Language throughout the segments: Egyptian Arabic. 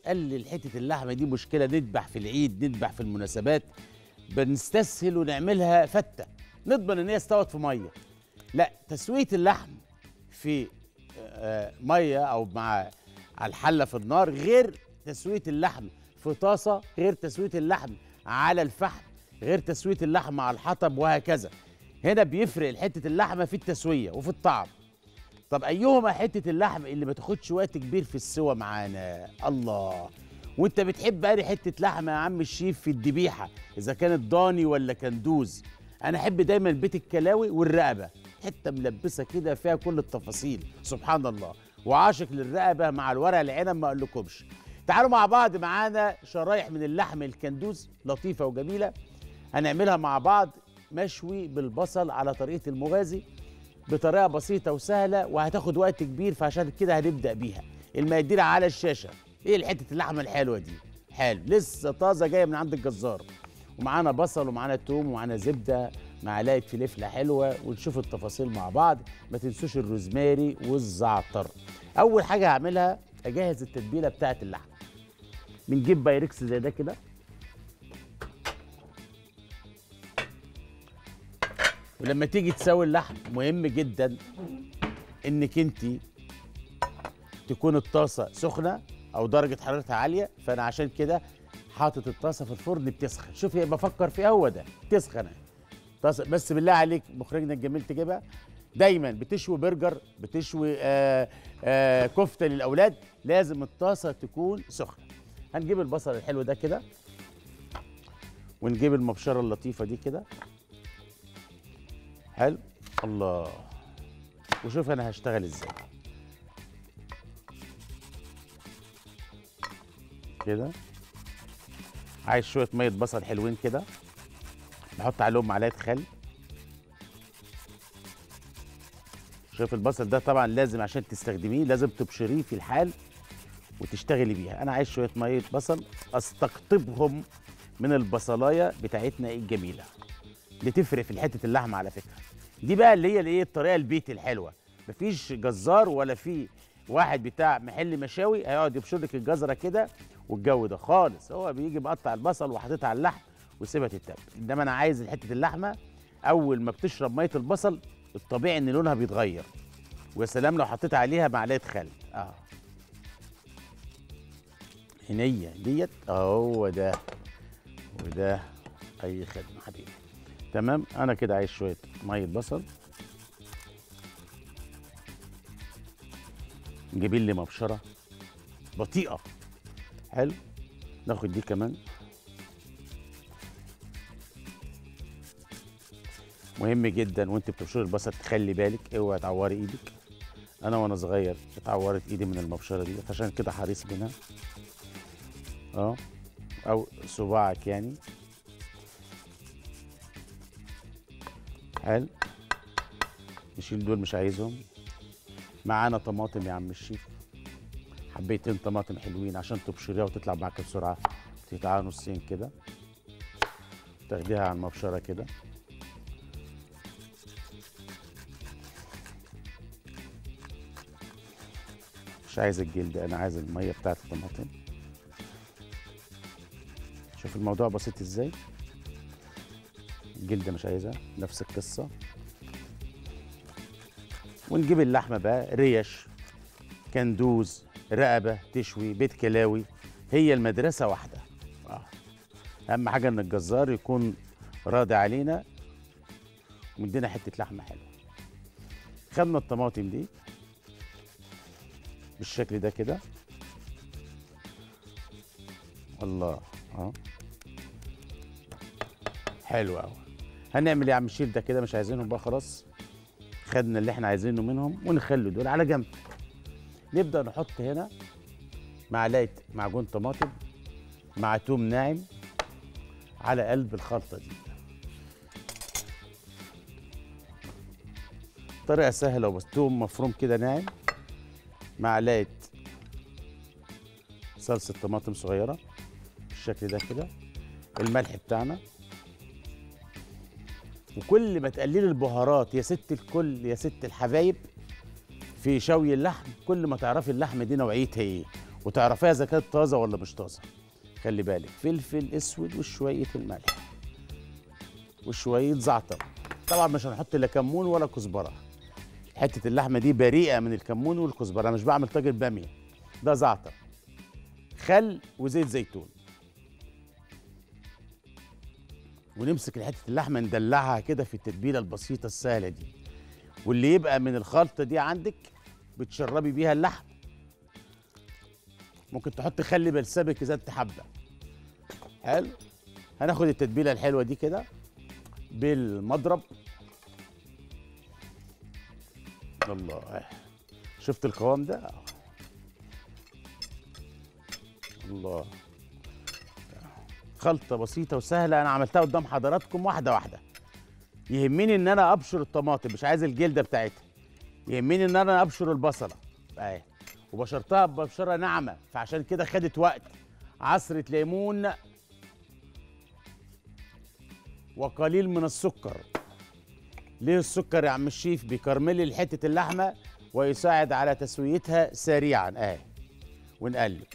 قلل حته اللحمه دي مشكله نذبح في العيد نذبح في المناسبات بنستسهل ونعملها فته نضمن ان هي استوت في ميه لا تسويه اللحم في آه، ميه او مع على الحله في النار غير تسويه اللحم في طاسه غير تسويه اللحم على الفحم غير تسويه اللحم على الحطب وهكذا هنا بيفرق حته اللحمه في التسويه وفي الطعم طب ايهما حته اللحم اللي ما تاخدش وقت كبير في السوى معانا الله وانت بتحب انهي حته لحمه يا عم الشيف في الذبيحه اذا كانت ضاني ولا كندوز انا احب دايما بيت الكلاوي والرقبه حته ملبسه كده فيها كل التفاصيل سبحان الله وعاشق للرقبه مع الورق العنب ما اقولكمش تعالوا مع بعض معانا شرايح من اللحم الكندوز لطيفه وجميله هنعملها مع بعض مشوي بالبصل على طريقه المغازي بطريقه بسيطه وسهله وهتاخد وقت كبير فعشان كده هنبدا بيها المقادير على الشاشه ايه حته اللحمه الحلوه دي حلو لسه طازه جايه من عند الجزار ومعانا بصل ومعانا توم ومعانا زبده معلقه فلفله حلوه ونشوف التفاصيل مع بعض ما تنسوش الروزماري والزعتر اول حاجه هعملها اجهز التتبيله بتاعه اللحمه بنجيب بايركس زي ده كده ولما تيجي تسوي اللحم مهم جدا انك انت تكون الطاسه سخنه او درجه حرارتها عاليه فانا عشان كده حاطط الطاسه في الفرن بتسخن شوف ايه بفكر فيها هو ده تسخن أهي. طاسه بس بالله عليك مخرجنا الجميل تجيبها دايما بتشوي برجر بتشوي آه آه كفته للاولاد لازم الطاسه تكون سخنه هنجيب البصل الحلو ده كده ونجيب المبشره اللطيفه دي كده حلو الله وشوف انا هشتغل ازاي كده عايز شويه ميه بصل حلوين كده بحط عليهم معلقه خل شوف البصل ده طبعا لازم عشان تستخدميه لازم تبشريه في الحال وتشتغلي بيها انا عايز شويه ميه بصل استقطبهم من البصلايه بتاعتنا الجميله بتفرق في حته اللحمه على فكره دي بقى اللي هي الايه الطريقه البيت الحلوه مفيش جزار ولا في واحد بتاع محل مشاوي هيقعد يبشر لك الجزره كده والجو ده خالص هو بيجي مقطع البصل وحاططها على اللحم وسيبها تتبل انما انا عايز حته اللحمه اول ما بتشرب ميه البصل الطبيعي ان لونها بيتغير ويا سلام لو حطيت عليها معلقه خل اه هنيه ديت هو ده وده اي خدمه حبيبي تمام انا كده عايز شويه ميه بصل نجيب لي مبشره بطيئه حلو ناخد دي كمان مهم جدا وانت بتبشري البصل تخلي بالك اوعي تعوري ايدك انا وانا صغير اتعورت ايدي من المبشره دي عشان كده حريص منها اه او صباعك يعني حلو نشيل دول مش عايزهم معانا طماطم يا عم الشيف حبيتين طماطم حلوين عشان تبشريها وتطلع معاك بسرعه تقطعها نصين كده تاخديها على المبشره كده مش عايز الجلد انا عايز الميه بتاعت الطماطم شوف الموضوع بسيط ازاي الجلد مش عايزها نفس القصه ونجيب اللحمه بقى ريش كندوز رقبه تشوي بيت كلاوي هي المدرسه واحده آه. اهم حاجه ان الجزار يكون راضي علينا ومدينا حته لحمه حلوه خدنا الطماطم دي بالشكل ده كده الله اه حلو قوي هنعمل ايه يا عم الشيف ده كده مش عايزينهم بقى خلاص خدنا اللي احنا عايزينه منهم ونخلي دول على جنب نبدا نحط هنا معلقه معجون طماطم مع توم ناعم على قلب الخلطه دي طريقه سهله وبس توم مفروم كده ناعم معلقه صلصه طماطم صغيره بالشكل ده كده الملح بتاعنا وكل ما تقللي البهارات يا ست الكل يا ست الحبايب في شوي اللحم كل ما تعرفي اللحمه دي نوعيتها ايه وتعرفيها اذا كانت طازه ولا مش طازه خلي بالك فلفل اسود وشويه الملح وشويه زعتر طبعا مش هنحط لا كمون ولا كزبره حته اللحمه دي بريئه من الكمون والكزبره انا مش بعمل طاجن باميه ده زعتر خل وزيت زيتون ونمسك حته اللحمه ندلعها كده في التتبيله البسيطه السهله دي واللي يبقى من الخلطه دي عندك بتشربي بيها اللحم ممكن تحط خل بلسمك اذا انت حابه حلو هناخد التتبيله الحلوه دي كده بالمضرب الله شفت القوام ده آه. الله خلطه بسيطه وسهله انا عملتها قدام حضراتكم واحده واحده يهمني ان انا ابشر الطماطم مش عايز الجلده بتاعتها يهمني ان انا ابشر البصله اهي وبشرتها ببشره ناعمه فعشان كده خدت وقت عصره ليمون وقليل من السكر ليه السكر يا عم الشيف بيكرمل لي حته اللحمه ويساعد على تسويتها سريعا اهي ونقلب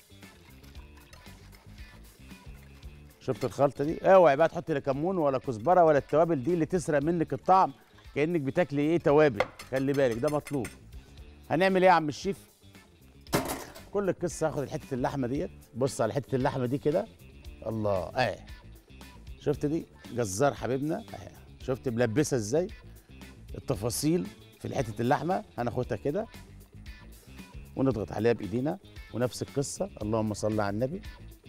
شفت الخلطه دي اوعي بقى تحطي لا كمون ولا كزبره ولا التوابل دي اللي تسرق منك الطعم كانك بتاكلي ايه توابل خلي بالك ده مطلوب هنعمل ايه يا عم الشيف كل القصه هاخد حته اللحمه ديت بص على حته اللحمه دي كده الله اه شفت دي جزار حبيبنا اهي شفت ملبسه ازاي التفاصيل في حته اللحمه هناخدها كده ونضغط عليها بايدينا ونفس القصه اللهم صل على النبي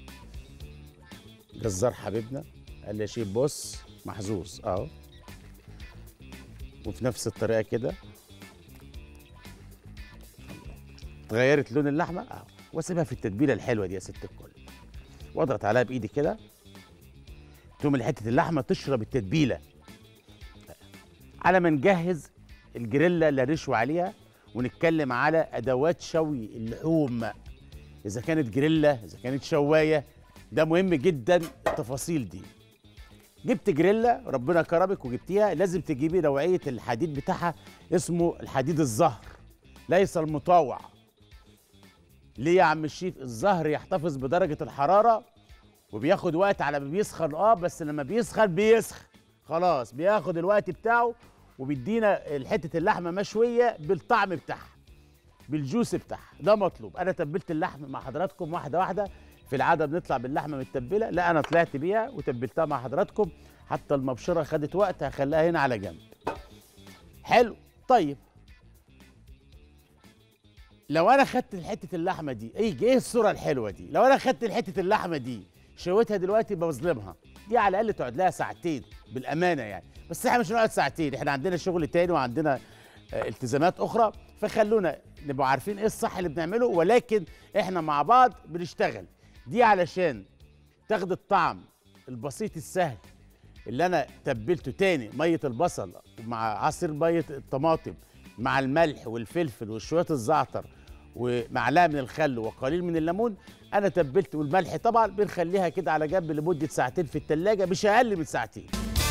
جزار حبيبنا قال لي يا شيف بص محظوظ اهو وفي نفس الطريقه كده اتغيرت لون اللحمه اهو واسيبها في التتبيله الحلوه دي يا ست الكل واضغط عليها بايدي كده تقوم حته اللحمه تشرب التتبيله على ما نجهز الجريلا اللي هنشوي عليها ونتكلم على ادوات شوي اللحوم اذا كانت جريلا اذا كانت شوايه ده مهم جدا التفاصيل دي جبت جريلا ربنا كرمك وجبتيها لازم تجيبي نوعيه الحديد بتاعها اسمه الحديد الزهر ليس المطاوع ليه يا عم الشيف الزهر يحتفظ بدرجه الحراره وبياخد وقت على ما بيسخن اه بس لما بيسخن بيسخن خلاص بياخد الوقت بتاعه وبيدينا حته اللحمه مشويه بالطعم بتاعها بالجوس بتاعها ده مطلوب انا تبلت اللحم مع حضراتكم واحده واحده في العاده بنطلع باللحمه متبله لا انا طلعت بيها وتبلتها مع حضراتكم حتى المبشره خدت وقت هخليها هنا على جنب حلو طيب لو انا خدت حته اللحمه دي ايه ايه الصوره الحلوه دي لو انا خدت حته اللحمه دي شويتها دلوقتي بظلمها دي على الاقل تقعد لها ساعتين بالامانه يعني بس احنا مش هنقعد ساعتين احنا عندنا شغل تاني وعندنا آه، التزامات اخرى فخلونا نبقى عارفين ايه الصح اللي بنعمله ولكن احنا مع بعض بنشتغل دي علشان تاخد الطعم البسيط السهل اللي انا تبلته تاني ميه البصل مع عصير ميه الطماطم مع الملح والفلفل وشويه الزعتر ومعلقه من الخل وقليل من الليمون انا تبلت والملح طبعا بنخليها كده على جنب لمده ساعتين في التلاجة مش اقل من ساعتين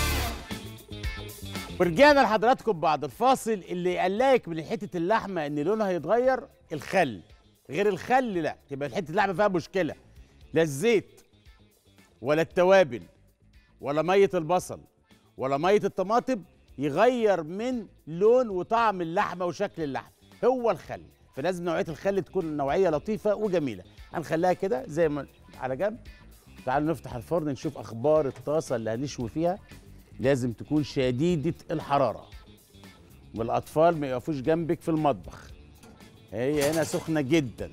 ورجعنا لحضراتكم بعد الفاصل اللي يقلقك من حته اللحمه ان لونها يتغير الخل غير الخل لا تبقى حته اللحمه فيها مشكله لا الزيت ولا التوابل ولا ميه البصل ولا ميه الطماطم يغير من لون وطعم اللحمه وشكل اللحمه هو الخل فلازم نوعيه الخل تكون نوعيه لطيفه وجميله هنخليها كده زي ما على جنب تعالوا نفتح الفرن نشوف اخبار الطاسه اللي هنشوي فيها لازم تكون شديده الحراره والاطفال ما يقفوش جنبك في المطبخ هي هنا سخنه جدا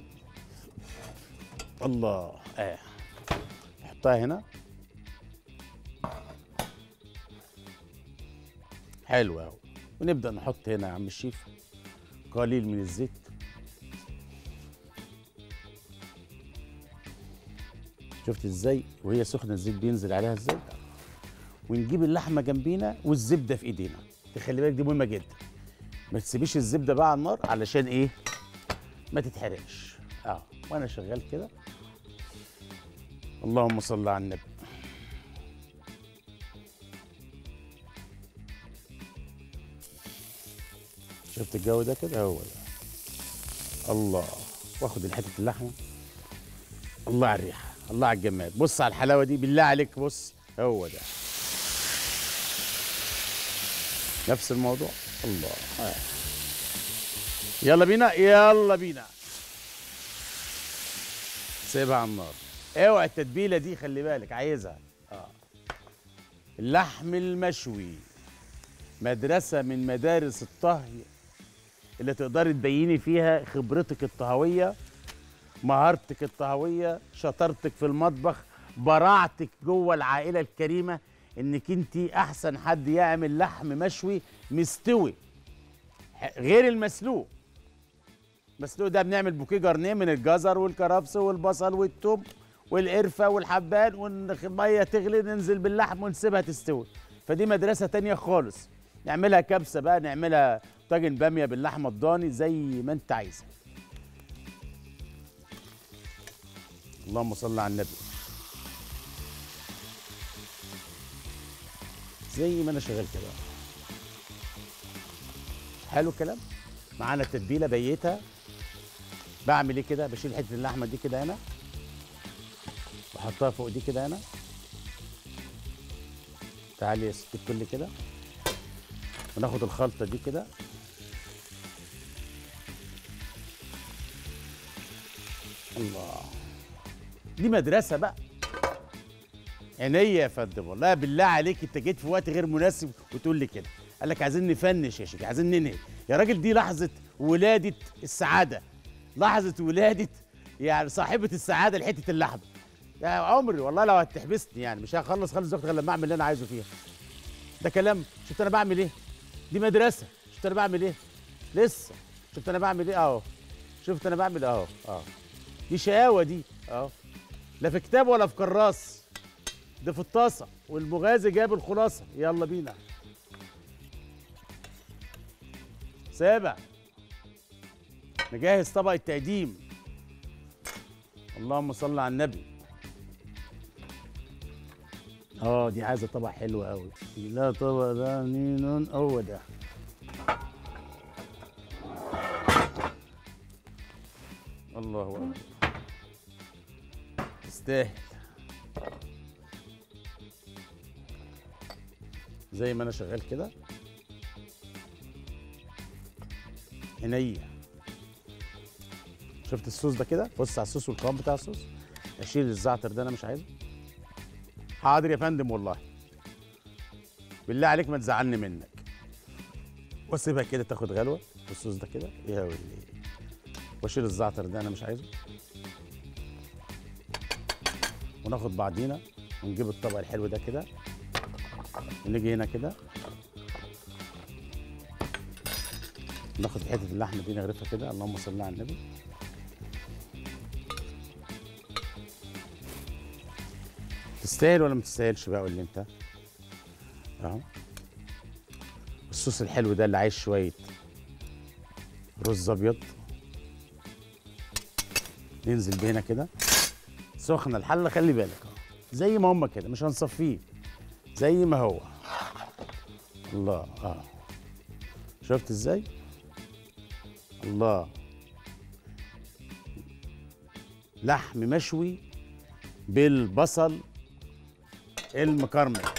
الله اه نحطها هنا حلو اهو ونبدا نحط هنا يا عم الشيف قليل من الزيت شفت ازاي وهي سخنه الزيت بينزل عليها ازاي ونجيب اللحمه جنبينا والزبده في ايدينا تخلي بالك دي مهمه جدا ما تسيبيش الزبده بقى على النار علشان ايه ما تتحرقش اه وانا شغال كده اللهم صل على النبي شفت الجو ده كده هو ده الله واخد حته اللحمه الله على الريحه الله على الجمال بص على الحلاوه دي بالله عليك بص هو ده نفس الموضوع الله آه. يلا بينا يلا بينا سيبها على النار اوعى التتبيله دي خلي بالك عايزها اه اللحم المشوي مدرسه من مدارس الطهي اللي تقدري تبيني فيها خبرتك الطهويه مهارتك الطهويه شطارتك في المطبخ براعتك جوه العائله الكريمه انك انت احسن حد يعمل لحم مشوي مستوي ح- غير المسلوق المسلوق ده بنعمل بوكيه جرنيه من الجزر والكرفس والبصل والثوم والقرفه والحبان والميه تغلي ننزل باللحم ونسيبها تستوي فدي مدرسه تانية خالص نعملها كبسه بقى نعملها طاجن باميه باللحمه الضاني زي ما انت عايزه اللهم صل على النبي زي ما انا شغال كده حلو الكلام معانا التتبيله بيتها بعمل ايه كده بشيل حته اللحمه دي كده هنا واحطها فوق دي كده هنا تعالي يا ست الكل كده وناخد الخلطه دي كده الله دي مدرسه بقى عينيا يا فندم والله بالله عليك انت جيت في وقت غير مناسب وتقول لي كده قال لك عايزين نفنش يا شيخ عايزين ننهي يا راجل دي لحظه ولاده السعاده لحظه ولاده يعني صاحبه السعاده لحته اللحم يا عمري والله لو هتحبسني يعني مش هخلص خالص الوقت غير لما اعمل اللي انا عايزه فيها ده كلام شفت انا بعمل ايه دي مدرسه شفت انا بعمل ايه لسه شفت انا بعمل ايه اهو شفت انا بعمل اهو اه دي شقاوه دي اهو لا في كتاب ولا في كراس ده في الطاسه والمغازي جاب الخلاصه يلا بينا سابع نجهز طبق التقديم اللهم صل على النبي اه دي عايزه طبق حلو قوي لا طبق ده نينون هو ده الله اكبر تستاهل زي ما انا شغال كده عينيا شفت الصوص ده كده بص على الصوص والقوام بتاع الصوص اشيل الزعتر ده انا مش عايزه حاضر يا فندم والله بالله عليك ما تزعلني منك واسيبها كده تاخد غلوه الصوص ده كده يا ولي واشيل الزعتر ده انا مش عايزه وناخد بعضينا ونجيب الطبق الحلو ده كده ونيجي هنا كده ناخد حته اللحمه دي نغرفها كده اللهم صل على النبي تستاهل ولا ما تستاهلش بقى قول لي انت اهو الصوص الحلو ده اللي عايز شويه رز ابيض ننزل بينا كده سخنه الحله خلي بالك اهو زي ما هما كده مش هنصفيه زي ما هو الله اه شفت ازاي الله لحم مشوي بالبصل المكرمل